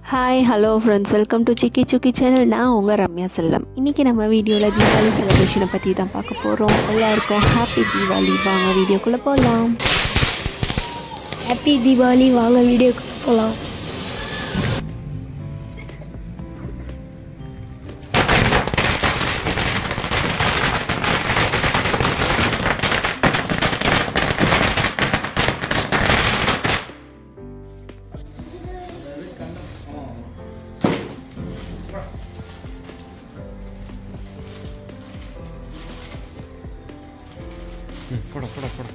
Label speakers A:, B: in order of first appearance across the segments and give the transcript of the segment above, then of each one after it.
A: Hi hello friends welcome to Chikki Sukki channel நான் உங்கள் ரம்யா செல்லம் இன்றைக்கி நம்ம வீடியோவில் தீபாவளி செலிப்ரேஷனை பற்றி தான் பார்க்க போகிறோம் எல்லாருக்கும் ஹாப்பி தீபாவளி வாங்க வீடியோக்குள்ளே போகலாம்
B: ஹாப்பி தீபாவளி வாங்க வீடியோக்கு போகலாம்
C: போட போட போட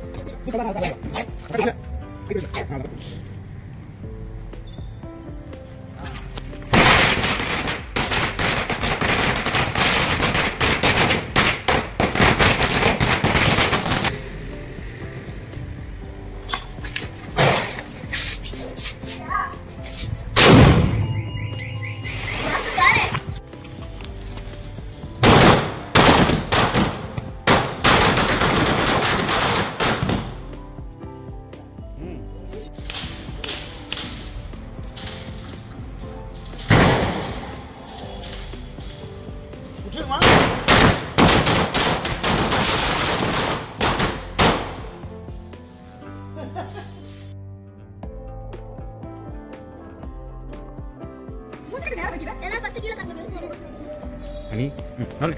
C: அனி ம், நாலு.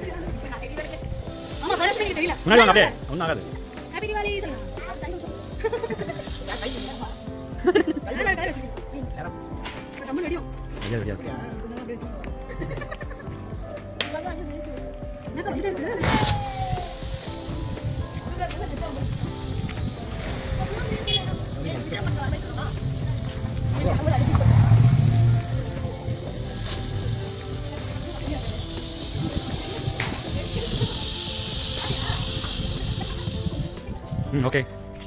C: முன்னாடி வாங்க அப்படியே ஒன்றும் ஆகாது ஐயா ரெடியா ம் ஓகே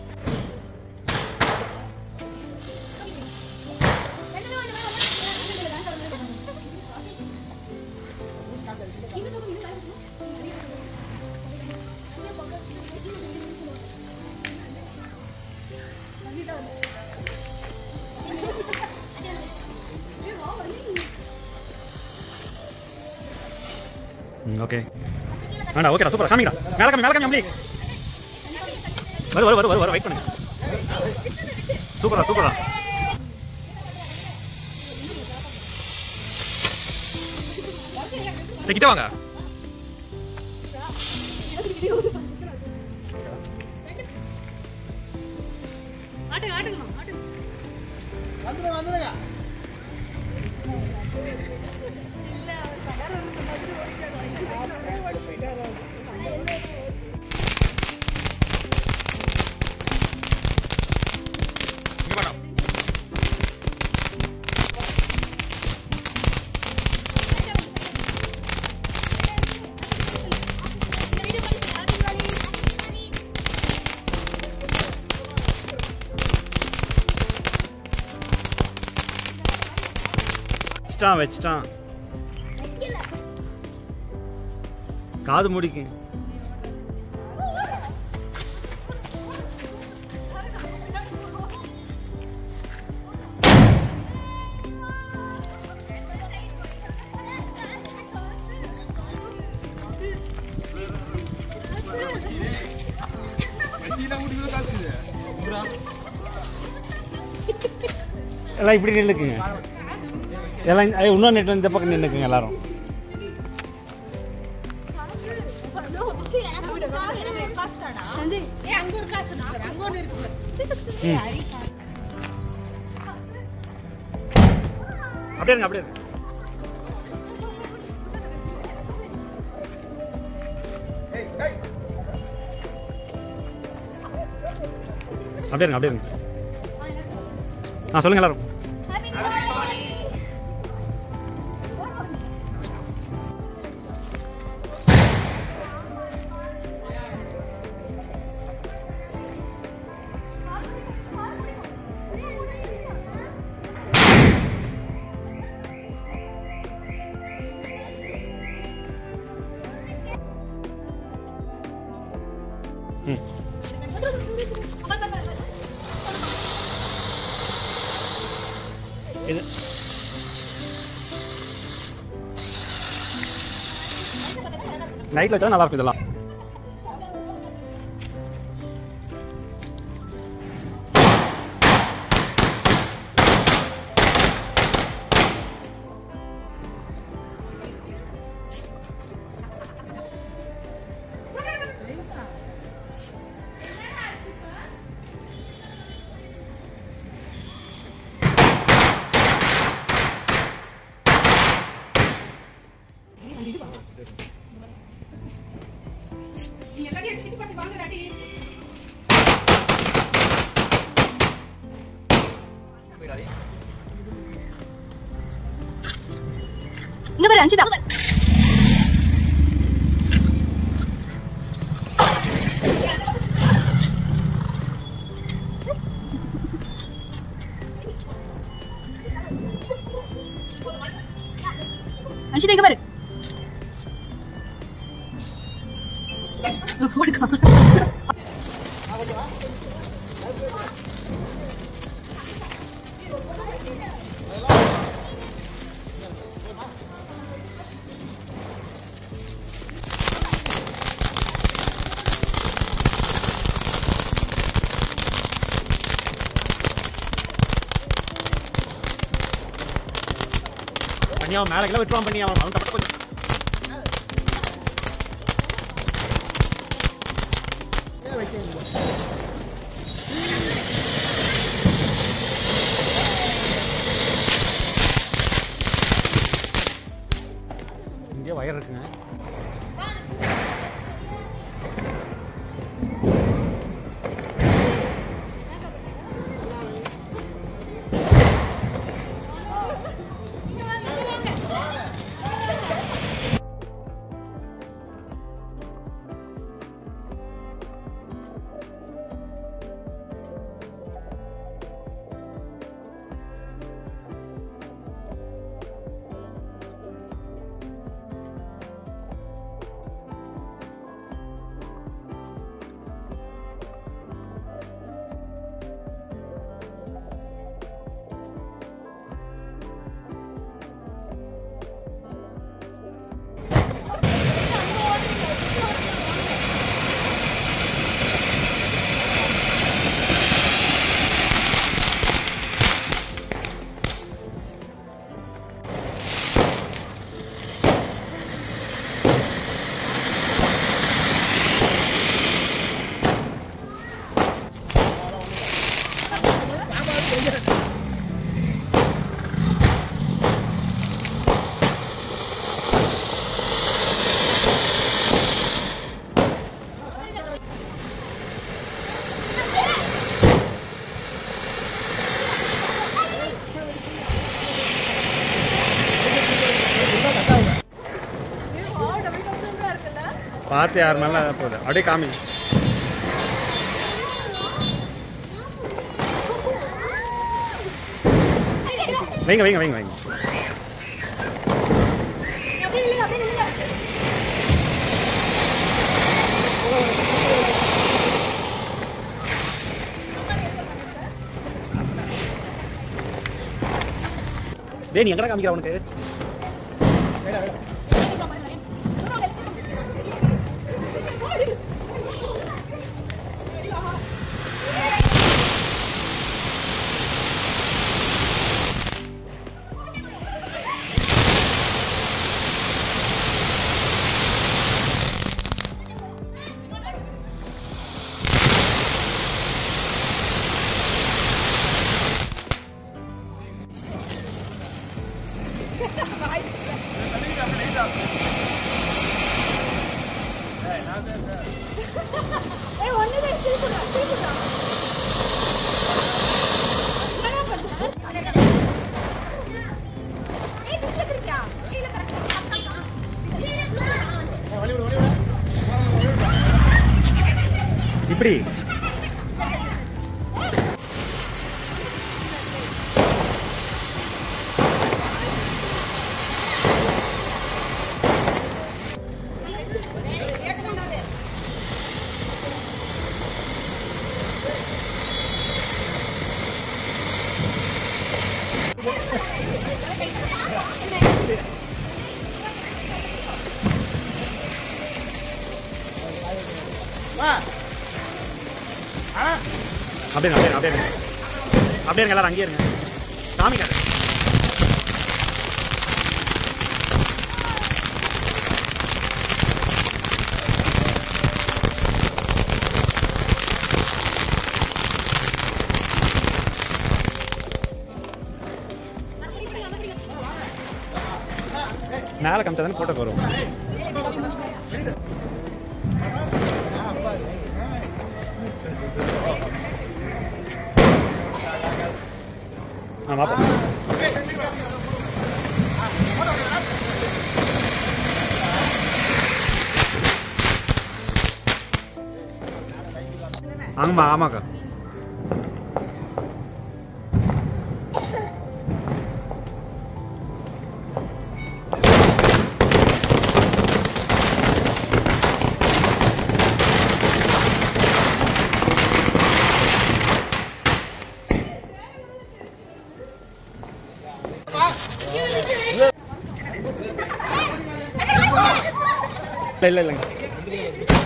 C: ம் ஓகே வேண்டாம் ஓகேடா சூப்பர் காமிங்கடா மேலே காமி மேலே காமி அம்பளி வரு வரு வரு வரு வரு வெயிட் பண்ணுங்க சூப்பரா சூப்பரா டேய், கிட்ட வாங்க இங்க வாடா வச்சிட்டான் வச்சிட்டான் காது முடிக்கு எல்லாம் இப்படி நில்லுக்குங்க எல்லாம் ஐ, இன்னும் நெட் இந்த பக்கம் நின்றுக்குங்க எல்லாரும் ம். அப்படியே இருங்க அப்படியே இருங்க அப்படியே இருங்க அப்படியே இருங்க ஆ சொல்லுங்க எல்லாரும் ம் இது நைட்டில் வச்சா நல்லா இருக்கும் இதெல்லாம்
D: இங்க பாரு அஞ்சுதா அஞ்சுதா இங்க பாரு போடுக்கா
C: பண்ணி அவன் மேலே கிளம்ப விட்டுவான் பண்ணி அவன் அவன் தப்பட்டு கொஞ்சம் இங்கே வயர் இருக்குங்க பார்த்து யார் மேலே போகுது அப்படியே காமி வைங்க வைங்க வைங்க வைங்க டேய் நீ எங்கடா காமிக்கிற உனக்கு இப்படி அப்படியே இருங்க, அப்படியே இருங்க, அப்படியே இருங்க அப்படியே இருங்க எல்லாரும் அங்கேயே இருங்க காமிக்காது மேலே காமிச்சா தானே போட்டோ வரும் ஆ வாப்பா ஆமாம்மா ஆமாக்கா இல்லை இல்லை இல்லைங்க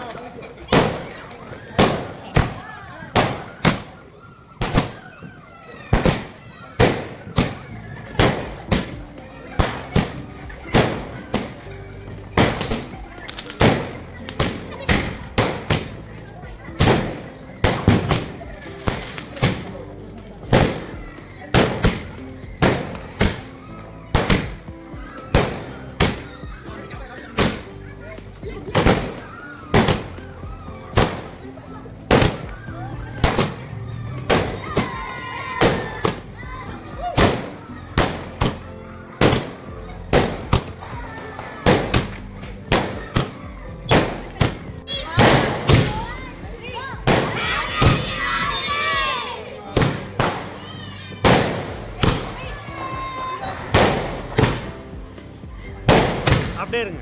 C: அப்படியே இருங்க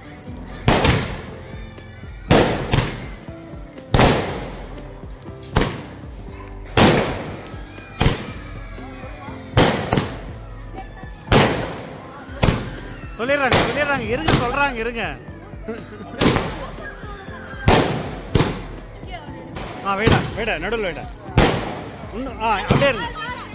C: சொல்லிடுறாங்க சொல்லிடுறாங்க இருங்க சொல்றாங்க இருங்க ஆ வேடா வேடா நடுவில் வேடா இன்னும் ஆ அப்படியே இருங்க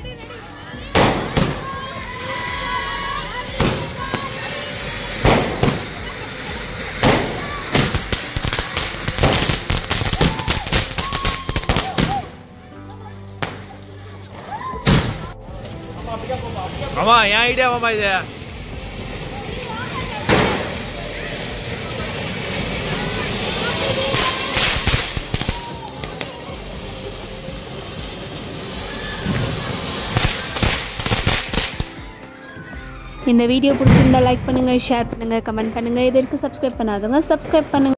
E: மாமா என் ஐடியா மாமா இது
A: இந்த வீடியோ பிடிச்சிருந்தா லைக் பண்ணுங்க ஷேர் பண்ணுங்க கமெண்ட் பண்ணுங்க இதற்கு சப்ஸ்கிரைப் பண்ணாதவங்க சப்ஸ்கிரைப் பண்ணுங்க